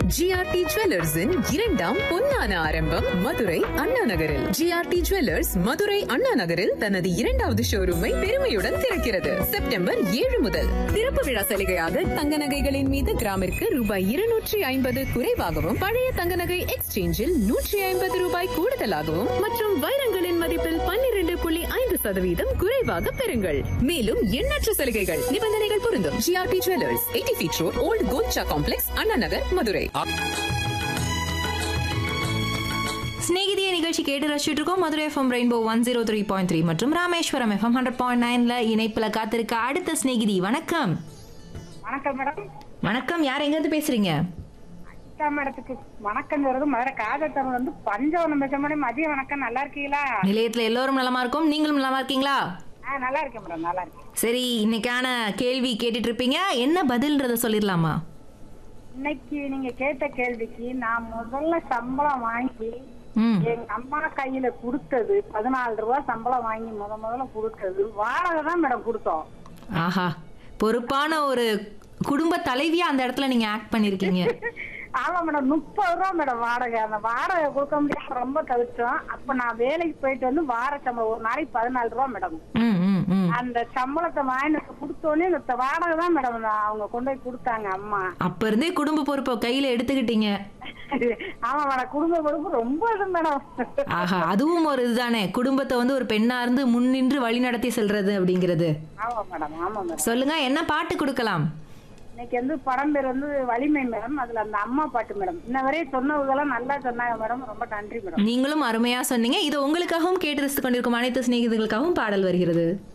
GRT ஜுவல்லர்ஸின் இரண்டாம் பொன்னான ஆரம்பம் மதுரை அண்ணா நகரில் ஜிஆர்டி ஜுவல்லர்ஸ் மதுரை அண்ணா நகரில் தனது இரண்டாவது ஷோரூமை பெருமையுடன் திறக்கிறது செப்டம்பர் ஏழு முதல் திறப்பு விழா சலுகையாக தங்க நகைகளின் மீது கிராமிற்கு ரூபாய் இருநூற்றி ஐம்பது குறைவாகவும் பழைய தங்க நகை எக்ஸ்சேஞ்சில் நூற்றி ஐம்பது ரூபாய் கூடுதலாகவும் மற்றும் வைரங்களின் மதிப்பில் பன்னிரண்டு புள்ளி ஐந்து சதவீதம் குறைவாக பெறுங்கள் மேலும் எண்ணற்ற சலுகைகள் நிபந்தனைகள் பொருந்தும் GRT jewellers eighty feet road old Kolcha complex Anna Nagar Madurai ஸ்நேகிதிய நிகழ்ச்சி கேட்டு ரசிச்சுட்டு இருக்கோம் Madurai FM rainbow one zero three point three மற்றும் ராமேஸ்வரம் எஃப்எம் ஹண்ட்ரட் பாயிண்ட் நைன்ல இணைப்புல காத்திருக்க அடுத்த ஸ்நேகிதி வணக்கம் வணக்கம் மேடம் வணக்கம் யார் எங்க இருந்து பேசுறீங்க அக்கா மேடத்துக்கு வணக்கம் சொல்றது மதுரை காதல் தமிழ் வந்து பஞ்சவனம் பேச மேடம் மதிய வணக்கம் நல்லா இருக்கீங்களா நிலையத்துல எல்லோரும் நலமா இருக்கும் நீங்களும் நலமா இருக்கீங்களா ஆ நல்லா இருக்கேன் மேடம் நல்லா இருக்கேன் சரி இன்னைக்கான கேள்வி கேட்டுட்டு இருப்பீங்க என்ன பதில்ன்றத சொல்லிடலாமா இன்னைக்கு நீங்க கேட்ட கேள்விக்கு நான் முதல்ல சம்பளம் வாங்கி ம் எங்க அம்மா கையில கொடுத்தது பதினாலு ரூபாய் சம்பளம் வாங்கி முத முதல்ல கொடுத்தது வாடகை தான் மேடம் கொடுத்தோம் ஆஹா பொறுப்பான ஒரு குடும்ப தலைவியா அந்த இடத்துல நீங்க ஆக்ட் பண்ணிருக்கீங்க ஆமா மேடம் முப்பது ரூபா மேடம் வாடகை அந்த வாடகை கொடுக்க முடியாம ரொம்ப தவிர்த்தோம் அப்ப நான் வேலைக்கு போயிட்டு வந்து வார சம்பளம் ஒரு நாளைக்கு பதினாலு ரூபா மேடம் ம் ம் ம் அந்த சம்பளத்தை வாங்கிட்டு கொடுத்தோடனே இந்த வாடகை தான் மேடம் அவங்க கொண்டு போய் கொடுத்தாங்க அம்மா அப்ப இருந்தே குடும்ப பொறுப்பை கையில எடுத்துக்கிட்டீங்க ஆமா மேடம் குடும்ப பொறுப்பு ரொம்ப இது மேடம் ஆஹா அதுவும் ஒரு இதுதானே குடும்பத்தை வந்து ஒரு பெண்ணா இருந்து முன்னின்று வழி நடத்தி செல்றது அப்படிங்கிறது ஆமா மேடம் ஆமா மேடம் சொல்லுங்க என்ன பாட்டு கொடுக்கலாம் இன்னைக்கு வந்து படம் பேர் வந்து வலிமை மேடம் அதுல அந்த அம்மா பாட்டு மேடம் இன்ன வரையும் சொன்னவங்கெல்லாம் நல்லா சொன்னாங்க மேடம் ரொம்ப நன்றி மேடம் நீங்களும் அருமையா சொன்னீங்க இது உங்களுக்காகவும் கேட்டு ரசித்துக் கொண்டிருக்கும் அனைத்து சிநேகிதர்களுக்காகவும் பாடல் வருகிறது